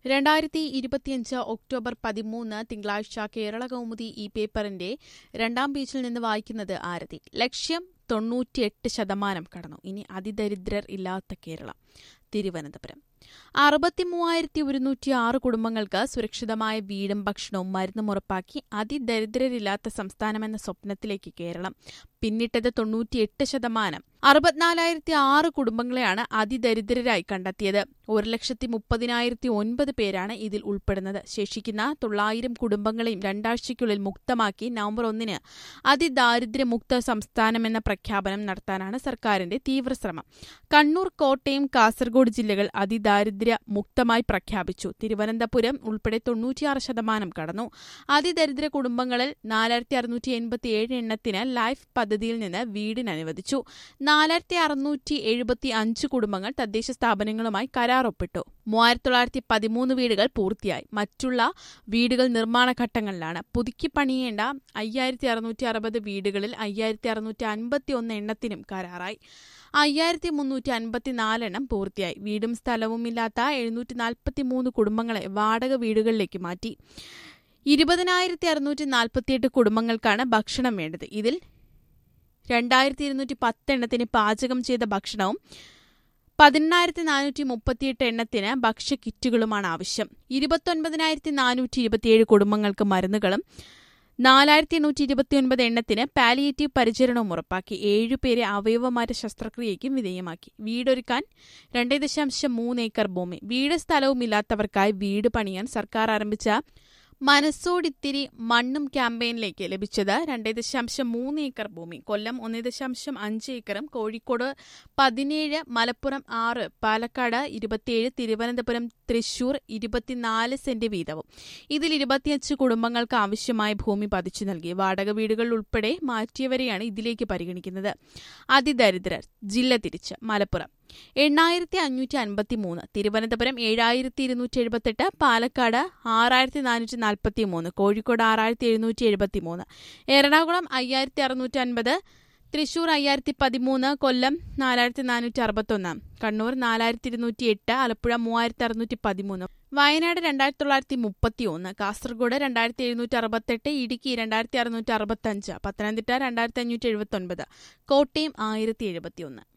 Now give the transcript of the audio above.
രണ്ടായിരത്തി ഇരുപത്തിയഞ്ച് ഒക്ടോബർ പതിമൂന്ന് തിങ്കളാഴ്ച കേരള കൗമുദി ഈ പേപ്പറിന്റെ രണ്ടാം പേജിൽ നിന്ന് വായിക്കുന്നത് ആരതി ലക്ഷ്യം തൊണ്ണൂറ്റിയെട്ട് ശതമാനം കടന്നു ഇനി അതിദരിദ്രർ ഇല്ലാത്ത കേരളം തിരുവനന്തപുരം അറുപത്തിമൂവായിരത്തി ഒരുന്നൂറ്റി ആറ് കുടുംബങ്ങൾക്ക് സുരക്ഷിതമായ വീടും ഭക്ഷണവും മരുന്നും ഉറപ്പാക്കി അതിദരിദ്രരില്ലാത്ത സംസ്ഥാനമെന്ന സ്വപ്നത്തിലേക്ക് കേരളം പിന്നിട്ടത് തൊണ്ണൂറ്റിയെട്ട് ശതമാനം അറുപത്തിനാലായിരത്തി ആറ് കുടുംബങ്ങളെയാണ് അതിദരിദ്രരായി കണ്ടെത്തിയത് ഒരു ലക്ഷത്തി മുപ്പതിനായിരത്തി ഒൻപത് പേരാണ് ഇതിൽ ഉൾപ്പെടുന്നത് ശേഷിക്കുന്ന തൊള്ളായിരം കുടുംബങ്ങളെയും രണ്ടാഴ്ചയ്ക്കുള്ളിൽ മുക്തമാക്കി നവംബർ ഒന്നിന് അതിദാരിദ്ര്യമുക്ത സംസ്ഥാനമെന്ന പ്രഖ്യാപനം നടത്താനാണ് സർക്കാരിന്റെ തീവ്രശ്രമം കണ്ണൂർ കോട്ടയം കാസർഗോഡ് ജില്ലകൾ അതിദാരിദ്ര്യ മുക്തമായി പ്രഖ്യാപിച്ചു തിരുവനന്തപുരം ഉൾപ്പെടെ തൊണ്ണൂറ്റിയാറ് ശതമാനം കടന്നു അതിദരിദ്ര കുടുംബങ്ങളിൽ നാലായിരത്തി അറുന്നൂറ്റി എൺപത്തിയേഴ് എണ്ണത്തിന് ലൈഫ് പദ്ധതിയിൽ നിന്ന് വീടിന് അനുവദിച്ചു നാലായിരത്തി അറുന്നൂറ്റി എഴുപത്തി അഞ്ച് കുടുംബങ്ങൾ തദ്ദേശ സ്ഥാപനങ്ങളുമായി കരാർ ഒപ്പിട്ടു മൂവായിരത്തി തൊള്ളായിരത്തി പതിമൂന്ന് വീടുകൾ പൂർത്തിയായി മറ്റുള്ള വീടുകൾ നിർമ്മാണ ഘട്ടങ്ങളിലാണ് പുതുക്കി പണിയേണ്ട അയ്യായിരത്തി അറുന്നൂറ്റി അറുപത് വീടുകളിൽ അയ്യായിരത്തി അറുന്നൂറ്റി അൻപത്തി ഒന്ന് എണ്ണത്തിനും കരാറായി അയ്യായിരത്തി മുന്നൂറ്റി അൻപത്തിനാലെണ്ണം പൂർത്തിയായി വീടും സ്ഥലവും ഇല്ലാത്ത എഴുന്നൂറ്റി നാൽപ്പത്തി മൂന്ന് കുടുംബങ്ങളെ വാടക വീടുകളിലേക്ക് മാറ്റി ഇരുപതിനായിരത്തി അറുന്നൂറ്റി നാൽപ്പത്തിയെട്ട് കുടുംബങ്ങൾക്കാണ് ഭക്ഷണം വേണ്ടത് ഇതിൽ രണ്ടായിരത്തി ഇരുന്നൂറ്റി പത്ത് എണ്ണത്തിന് പാചകം ചെയ്ത ഭക്ഷണവും പതിനെണ്ണായിരത്തി നാനൂറ്റി മുപ്പത്തിയെട്ട് എണ്ണത്തിന് ഭക്ഷ്യക്കിറ്റുകളുമാണ് ആവശ്യം ഇരുപത്തൊൻപതിനായിരത്തി നാനൂറ്റി ഇരുപത്തിയേഴ് കുടുംബങ്ങൾക്ക് മരുന്നുകളും നാലായിരത്തി എണ്ണൂറ്റി ഇരുപത്തിയൊൻപത് എണ്ണത്തിന് പാലിയേറ്റീവ് പരിചരണവും ഉറപ്പാക്കി ഏഴുപേരെ അവയവമാറ്റ ശസ്ത്രക്രിയയ്ക്കും വിധേയമാക്കി വീടൊരുക്കാൻ രണ്ട് ദശാംശം മൂന്ന് ഏക്കർ ഭൂമി വീട് സ്ഥലവും ഇല്ലാത്തവർക്കായി വീട് പണിയാൻ സർക്കാർ ആരംഭിച്ച മനസ്സോടിത്തിരി മണ്ണും ക്യാമ്പയിനിലേക്ക് ലഭിച്ചത് രണ്ട് ദശാംശം മൂന്ന് ഏക്കർ ഭൂമി കൊല്ലം ഒന്ന് ദശാംശം അഞ്ച് ഏക്കറും കോഴിക്കോട് പതിനേഴ് മലപ്പുറം ആറ് പാലക്കാട് ഇരുപത്തിയേഴ് തിരുവനന്തപുരം തൃശൂർ ഇരുപത്തിനാല് സെന്റ് വീതവും ഇതിൽ ഇരുപത്തിയഞ്ച് കുടുംബങ്ങൾക്ക് ആവശ്യമായ ഭൂമി പതിച്ചു നൽകി വാടക വീടുകൾ ഉൾപ്പെടെ മാറ്റിയവരെയാണ് ഇതിലേക്ക് പരിഗണിക്കുന്നത് അതിദരിദ്രർ ജില്ല തിരിച്ച് മലപ്പുറം എണ്ണായിരത്തി അഞ്ഞൂറ്റി അൻപത്തി മൂന്ന് തിരുവനന്തപുരം ഏഴായിരത്തി ഇരുന്നൂറ്റി എഴുപത്തെട്ട് പാലക്കാട് ആറായിരത്തി നാനൂറ്റി നാൽപ്പത്തി മൂന്ന് കോഴിക്കോട് ആറായിരത്തി എഴുന്നൂറ്റി എഴുപത്തി മൂന്ന് എറണാകുളം അയ്യായിരത്തി അറുന്നൂറ്റി അൻപത് തൃശൂർ അയ്യായിരത്തി പതിമൂന്ന് കൊല്ലം നാലായിരത്തി നാനൂറ്റി അറുപത്തൊന്ന് കണ്ണൂർ നാലായിരത്തി ഇരുന്നൂറ്റി എട്ട് ആലപ്പുഴ മൂവായിരത്തി അറുന്നൂറ്റി പതിമൂന്ന് വയനാട് രണ്ടായിരത്തി തൊള്ളായിരത്തി മുപ്പത്തി ഒന്ന് കാസർഗോഡ് രണ്ടായിരത്തി എഴുന്നൂറ്റി അറുപത്തെട്ട് ഇടുക്കി രണ്ടായിരത്തി അറുന്നൂറ്റി അറുപത്തഞ്ച് പത്തനംതിട്ട രണ്ടായിരത്തി അഞ്ഞൂറ്റി എഴുപത്തി ഒൻപത് കോട്ടയം ആയിരത്തി എഴുപത്തിയൊന്ന്